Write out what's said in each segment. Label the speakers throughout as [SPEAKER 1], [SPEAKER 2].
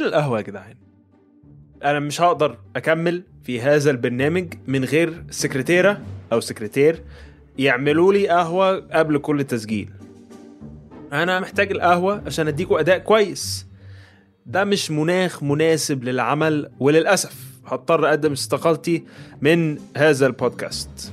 [SPEAKER 1] القهوه يا جدعان انا مش هقدر اكمل في هذا البرنامج من غير سكرتيره او سكرتير يعملوا لي قهوه قبل كل تسجيل انا محتاج القهوه عشان اديكوا اداء كويس ده مش مناخ مناسب للعمل وللاسف هضطر اقدم استقالتي من هذا البودكاست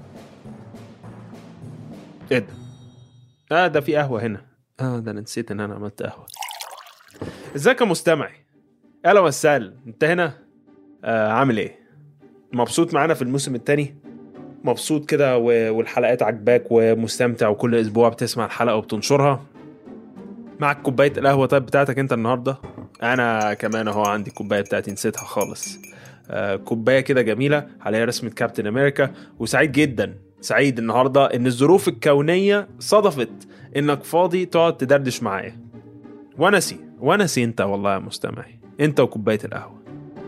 [SPEAKER 1] ايه ده اه ده في قهوه هنا اه ده انا نسيت ان انا عملت قهوه ازيك يا مستمعي اهلا وسهلا انت هنا آه عامل ايه مبسوط معانا في الموسم الثاني مبسوط كده و- والحلقات عجباك ومستمتع وكل اسبوع بتسمع الحلقه وبتنشرها معك كوبايه القهوه طيب بتاعتك انت النهارده انا كمان اهو عندي كوبايه بتاعتي نسيتها خالص آه كوبايه كده جميله عليها رسمه كابتن امريكا وسعيد جدا سعيد النهارده ان الظروف الكونيه صدفت انك فاضي تقعد تدردش معايا ونسي ونسي انت والله يا مستمعي انت وكوبايه القهوه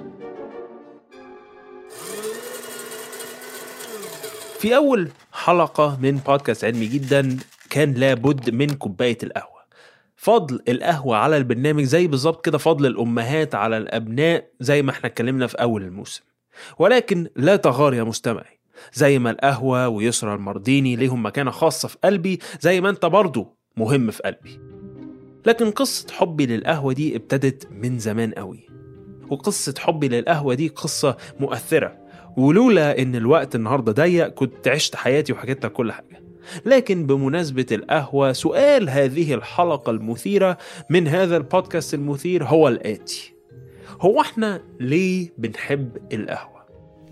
[SPEAKER 1] في اول حلقه من بودكاست علمي جدا كان لابد من كوبايه القهوه فضل القهوه على البرنامج زي بالظبط كده فضل الامهات على الابناء زي ما احنا اتكلمنا في اول الموسم ولكن لا تغار يا مستمعي زي ما القهوه ويسرى المرديني ليهم مكانه خاصه في قلبي زي ما انت برضو مهم في قلبي لكن قصة حبي للقهوة دي ابتدت من زمان قوي وقصة حبي للقهوة دي قصة مؤثرة ولولا ان الوقت النهاردة ضيق كنت عشت حياتي وحكيت لك كل حاجة لكن بمناسبة القهوة سؤال هذه الحلقة المثيرة من هذا البودكاست المثير هو الآتي هو احنا ليه بنحب القهوة؟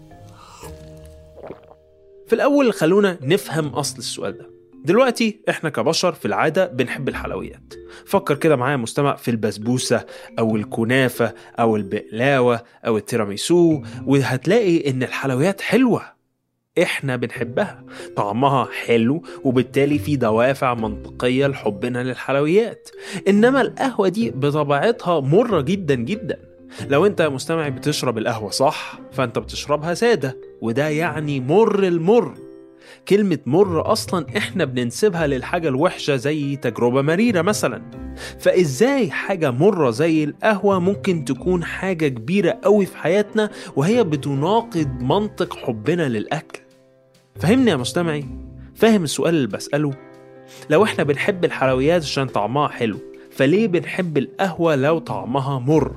[SPEAKER 1] في الأول خلونا نفهم أصل السؤال ده دلوقتي احنا كبشر في العادة بنحب الحلويات فكر كده معايا مستمع في البسبوسة أو الكنافة أو البقلاوة أو التيراميسو وهتلاقي إن الحلويات حلوة احنا بنحبها طعمها حلو وبالتالي في دوافع منطقية لحبنا للحلويات انما القهوة دي بطبيعتها مرة جدا جدا لو انت يا مستمع بتشرب القهوة صح فانت بتشربها سادة وده يعني مر المر كلمة مر أصلا إحنا بننسبها للحاجة الوحشة زي تجربة مريرة مثلا فإزاي حاجة مرة زي القهوة ممكن تكون حاجة كبيرة قوي في حياتنا وهي بتناقض منطق حبنا للأكل فهمني يا مستمعي فاهم السؤال اللي بسأله لو إحنا بنحب الحلويات عشان طعمها حلو فليه بنحب القهوة لو طعمها مر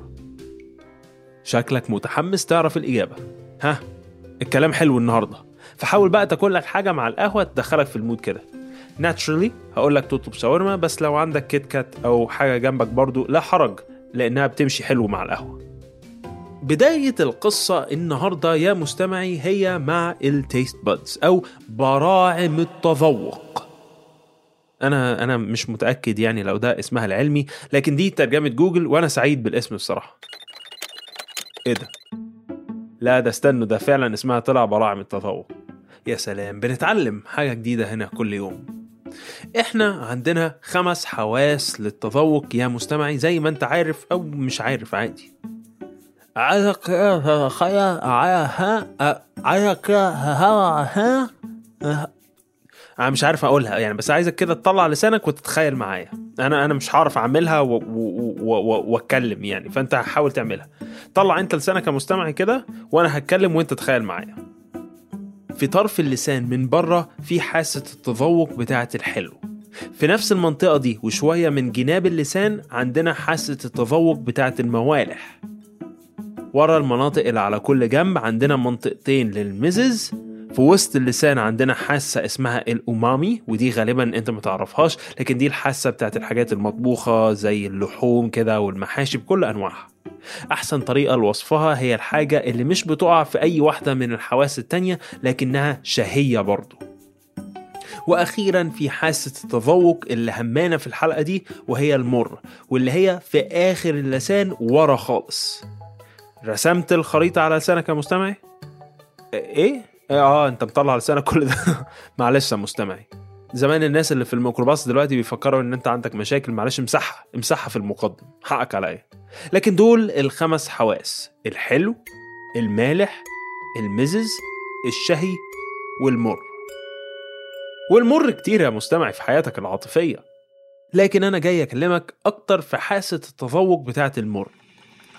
[SPEAKER 1] شكلك متحمس تعرف الإجابة ها الكلام حلو النهارده فحاول بقى تاكل لك حاجه مع القهوه تدخلك في المود كده ناتشرالي هقول لك تطلب شاورما بس لو عندك كيت كات او حاجه جنبك برضو لا حرج لانها بتمشي حلو مع القهوه بداية القصة النهاردة يا مستمعي هي مع التيست بادز أو براعم التذوق أنا أنا مش متأكد يعني لو ده اسمها العلمي لكن دي ترجمة جوجل وأنا سعيد بالاسم بصراحة إيه ده؟ لا ده استنوا ده فعلا اسمها طلع براعم التذوق يا سلام بنتعلم حاجة جديدة هنا كل يوم احنا عندنا خمس حواس للتذوق يا مستمعي زي ما انت عارف او مش عارف عادي عايزك خيا ها عايزك ها انا مش عارف اقولها يعني بس عايزك كده تطلع لسانك وتتخيل معايا انا انا مش هعرف اعملها و- و- و- و- واتكلم يعني فانت حاول تعملها طلع انت لسانك يا مستمعي كده وانا هتكلم وانت تخيل معايا في طرف اللسان من بره في حاسة التذوق بتاعة الحلو في نفس المنطقة دي وشوية من جناب اللسان عندنا حاسة التذوق بتاعة الموالح ورا المناطق اللي على كل جنب عندنا منطقتين للمزز في وسط اللسان عندنا حاسة اسمها الأمامي ودي غالبا انت متعرفهاش لكن دي الحاسة بتاعت الحاجات المطبوخة زي اللحوم كده والمحاشي بكل أنواعها أحسن طريقة لوصفها هي الحاجة اللي مش بتقع في أي واحدة من الحواس التانية لكنها شهية برضو وأخيرا في حاسة التذوق اللي همانا في الحلقة دي وهي المر واللي هي في آخر اللسان ورا خالص رسمت الخريطة على لسانك يا مستمعي؟ إيه؟ اه انت مطلع لسانك كل ده معلش يا مستمعي زمان الناس اللي في الميكروباص دلوقتي بيفكروا ان انت عندك مشاكل معلش امسحها امسحها في المقدم حقك عليا لكن دول الخمس حواس الحلو المالح المزز الشهي والمر والمر كتير يا مستمعي في حياتك العاطفية لكن أنا جاي أكلمك أكتر في حاسة التذوق بتاعة المر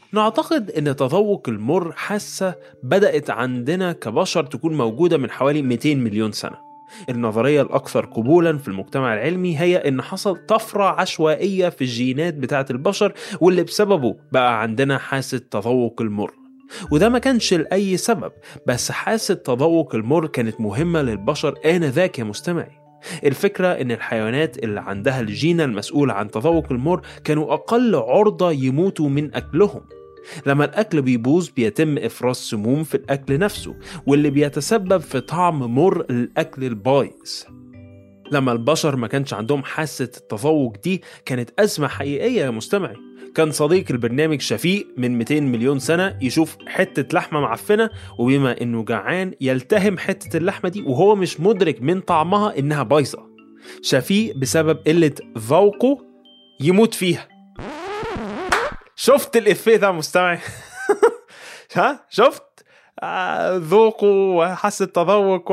[SPEAKER 1] نعتقد ان تذوق المر حاسة بدأت عندنا كبشر تكون موجودة من حوالي 200 مليون سنة النظرية الأكثر قبولا في المجتمع العلمي هي إن حصل طفرة عشوائية في الجينات بتاعة البشر واللي بسببه بقى عندنا حاسة تذوق المر وده ما كانش لأي سبب بس حاسة تذوق المر كانت مهمة للبشر آنذاك يا مستمعي الفكرة إن الحيوانات اللي عندها الجين المسؤول عن تذوق المر كانوا أقل عرضة يموتوا من أكلهم لما الأكل بيبوظ بيتم إفراز سموم في الأكل نفسه واللي بيتسبب في طعم مر للأكل البايظ لما البشر ما كانش عندهم حاسة التذوق دي كانت أزمة حقيقية يا مستمعي كان صديق البرنامج شفيق من 200 مليون سنة يشوف حتة لحمة معفنة وبما إنه جعان يلتهم حتة اللحمة دي وهو مش مدرك من طعمها إنها بايظة شفيق بسبب قلة ذوقه يموت فيها شفت الإفيه ده مستمعي ها شفت آه، ذوقه وحاسة تذوق و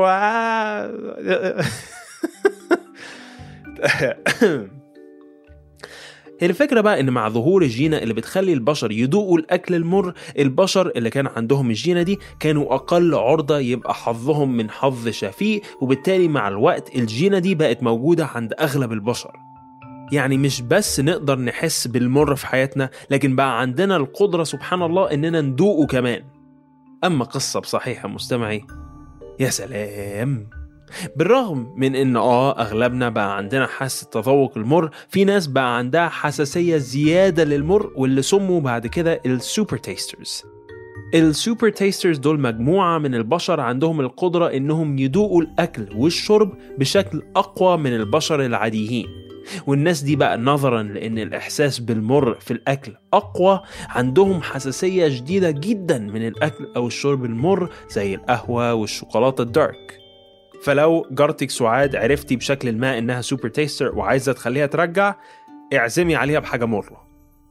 [SPEAKER 1] الفكرة بقى إن مع ظهور الجينة اللي بتخلي البشر يدوقوا الأكل المر البشر اللي كان عندهم الجينة دي كانوا أقل عرضة يبقى حظهم من حظ شفيق وبالتالي مع الوقت الجينة دي بقت موجودة عند أغلب البشر يعني مش بس نقدر نحس بالمر في حياتنا لكن بقى عندنا القدرة سبحان الله إننا ندوقه كمان أما قصة بصحيحة مستمعي يا سلام بالرغم من ان اه اغلبنا بقى عندنا حاسه تذوق المر في ناس بقى عندها حساسيه زياده للمر واللي سموا بعد كده السوبر تيسترز السوبر تيسترز دول مجموعة من البشر عندهم القدرة إنهم يدوقوا الأكل والشرب بشكل أقوى من البشر العاديين والناس دي بقى نظرا لأن الإحساس بالمر في الأكل أقوى عندهم حساسية شديدة جدا من الأكل أو الشرب المر زي القهوة والشوكولاتة الدارك فلو جارتك سعاد عرفتي بشكل ما انها سوبر تيستر وعايزه تخليها ترجع اعزمي عليها بحاجه مره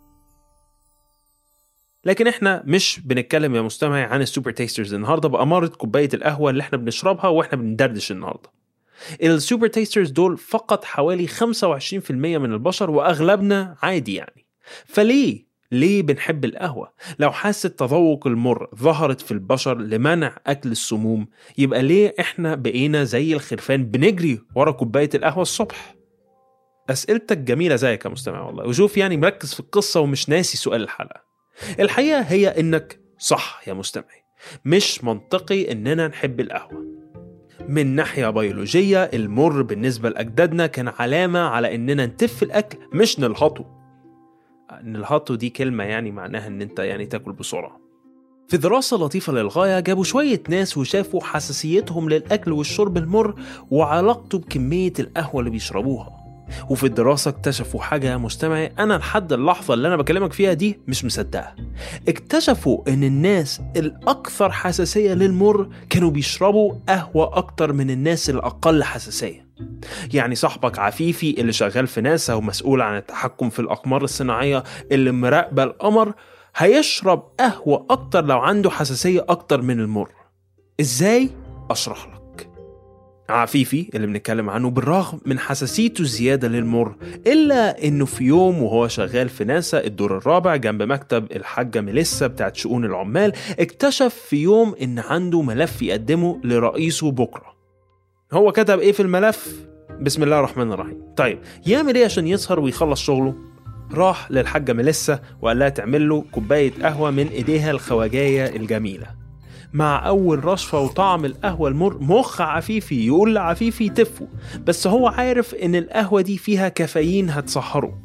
[SPEAKER 1] لكن احنا مش بنتكلم يا مستمعي عن السوبر تيسترز النهارده بأمارة كوباية القهوة اللي احنا بنشربها واحنا بندردش النهارده. السوبر تيسترز دول فقط حوالي 25% من البشر واغلبنا عادي يعني. فليه ليه بنحب القهوة؟ لو حاسة تذوق المر ظهرت في البشر لمنع أكل السموم يبقى ليه إحنا بقينا زي الخرفان بنجري ورا كوباية القهوة الصبح؟ أسئلتك جميلة زيك يا مستمع والله وشوف يعني مركز في القصة ومش ناسي سؤال الحلقة الحقيقة هي إنك صح يا مستمعي مش منطقي إننا نحب القهوة من ناحية بيولوجية المر بالنسبة لأجدادنا كان علامة على إننا نتف الأكل مش نلهطه نلهطه دي كلمة يعني معناها إن أنت يعني تاكل بسرعة في دراسة لطيفة للغاية جابوا شوية ناس وشافوا حساسيتهم للأكل والشرب المر وعلاقته بكمية القهوة اللي بيشربوها وفي الدراسة اكتشفوا حاجة يا مستمعي أنا لحد اللحظة اللي أنا بكلمك فيها دي مش مصدقها اكتشفوا إن الناس الأكثر حساسية للمر كانوا بيشربوا قهوة أكتر من الناس الأقل حساسية يعني صاحبك عفيفي اللي شغال في ناسا ومسؤول عن التحكم في الأقمار الصناعية اللي مراقبة القمر هيشرب قهوة أكتر لو عنده حساسية أكتر من المر إزاي؟ أشرح لك عفيفي اللي بنتكلم عنه بالرغم من حساسيته الزيادة للمر إلا إنه في يوم وهو شغال في ناسا الدور الرابع جنب مكتب الحاجة ميليسا بتاعت شؤون العمال اكتشف في يوم إن عنده ملف يقدمه لرئيسه بكرة هو كتب إيه في الملف؟ بسم الله الرحمن الرحيم طيب يعمل إيه عشان يسهر ويخلص شغله؟ راح للحاجة ميليسا وقال لها تعمل له كوباية قهوة من إيديها الخواجاية الجميلة مع أول رشفة وطعم القهوة المر مخ عفيفي يقول لعفيفي تفه بس هو عارف إن القهوة دي فيها كافيين هتسهره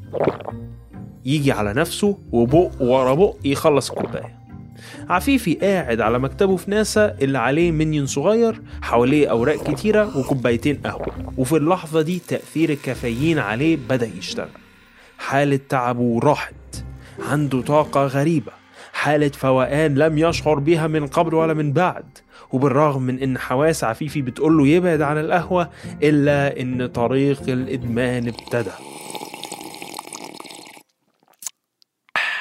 [SPEAKER 1] يجي على نفسه وبق ورا بق يخلص الكوباية عفيفي قاعد على مكتبه في ناسا اللي عليه منيون صغير حواليه أوراق كتيرة وكوبايتين قهوة وفي اللحظة دي تأثير الكافيين عليه بدأ يشتغل حالة تعبه راحت عنده طاقة غريبة حالة فوقان لم يشعر بها من قبل ولا من بعد وبالرغم من ان حواس عفيفي بتقول له يبعد عن القهوة الا ان طريق الادمان ابتدى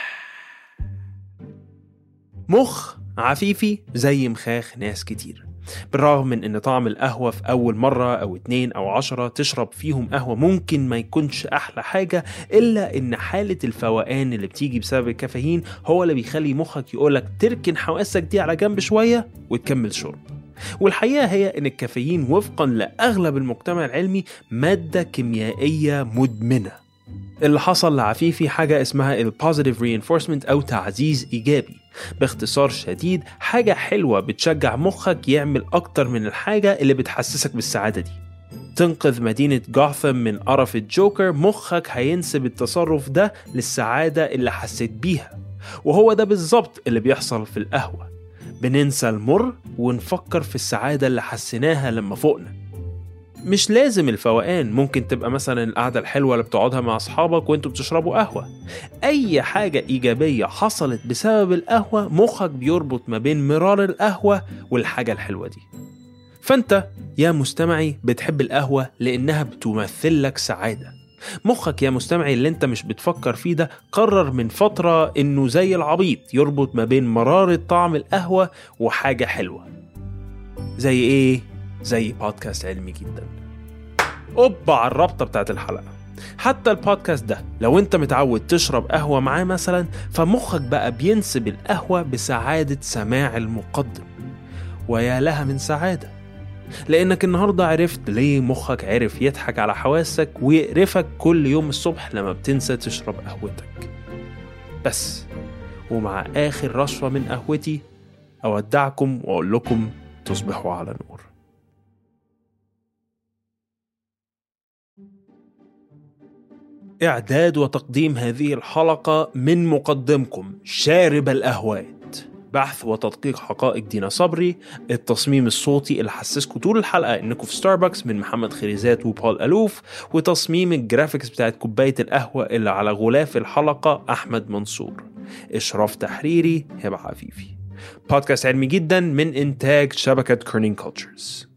[SPEAKER 1] مخ عفيفي زي مخاخ ناس كتير بالرغم من ان طعم القهوة في اول مرة او اتنين او عشرة تشرب فيهم قهوة ممكن ما يكونش احلى حاجة الا ان حالة الفوقان اللي بتيجي بسبب الكافيين هو اللي بيخلي مخك يقولك تركن حواسك دي على جنب شوية وتكمل شرب والحقيقة هي ان الكافيين وفقا لاغلب المجتمع العلمي مادة كيميائية مدمنة اللي حصل لعفيفي حاجة اسمها البوزيتيف reinforcement أو تعزيز إيجابي باختصار شديد حاجة حلوة بتشجع مخك يعمل أكتر من الحاجة اللي بتحسسك بالسعادة دي تنقذ مدينة جوثام من قرف الجوكر مخك هينسب التصرف ده للسعادة اللي حسيت بيها وهو ده بالظبط اللي بيحصل في القهوة بننسى المر ونفكر في السعادة اللي حسيناها لما فوقنا مش لازم الفوقان ممكن تبقى مثلا القعدة الحلوة اللي بتقعدها مع أصحابك وانتوا بتشربوا قهوة أي حاجة إيجابية حصلت بسبب القهوة مخك بيربط ما بين مرار القهوة والحاجة الحلوة دي فأنت يا مستمعي بتحب القهوة لأنها بتمثل لك سعادة مخك يا مستمعي اللي انت مش بتفكر فيه ده قرر من فترة انه زي العبيط يربط ما بين مرارة طعم القهوة وحاجة حلوة زي ايه؟ زي بودكاست علمي جدا اوبا على الرابطة بتاعت الحلقة حتى البودكاست ده لو انت متعود تشرب قهوة معاه مثلا فمخك بقى بينسب القهوة بسعادة سماع المقدم ويا لها من سعادة لانك النهاردة عرفت ليه مخك عرف يضحك على حواسك ويقرفك كل يوم الصبح لما بتنسى تشرب قهوتك بس ومع آخر رشفة من قهوتي أودعكم وأقول لكم تصبحوا على نور إعداد وتقديم هذه الحلقة من مقدمكم شارب الأهوات بحث وتدقيق حقائق دينا صبري التصميم الصوتي اللي حسسكم طول الحلقة انكم في ستاربكس من محمد خريزات وبول ألوف وتصميم الجرافيكس بتاعت كوباية القهوة اللي على غلاف الحلقة أحمد منصور إشراف تحريري هبة عفيفي بودكاست علمي جدا من إنتاج شبكة كورنين كولتشرز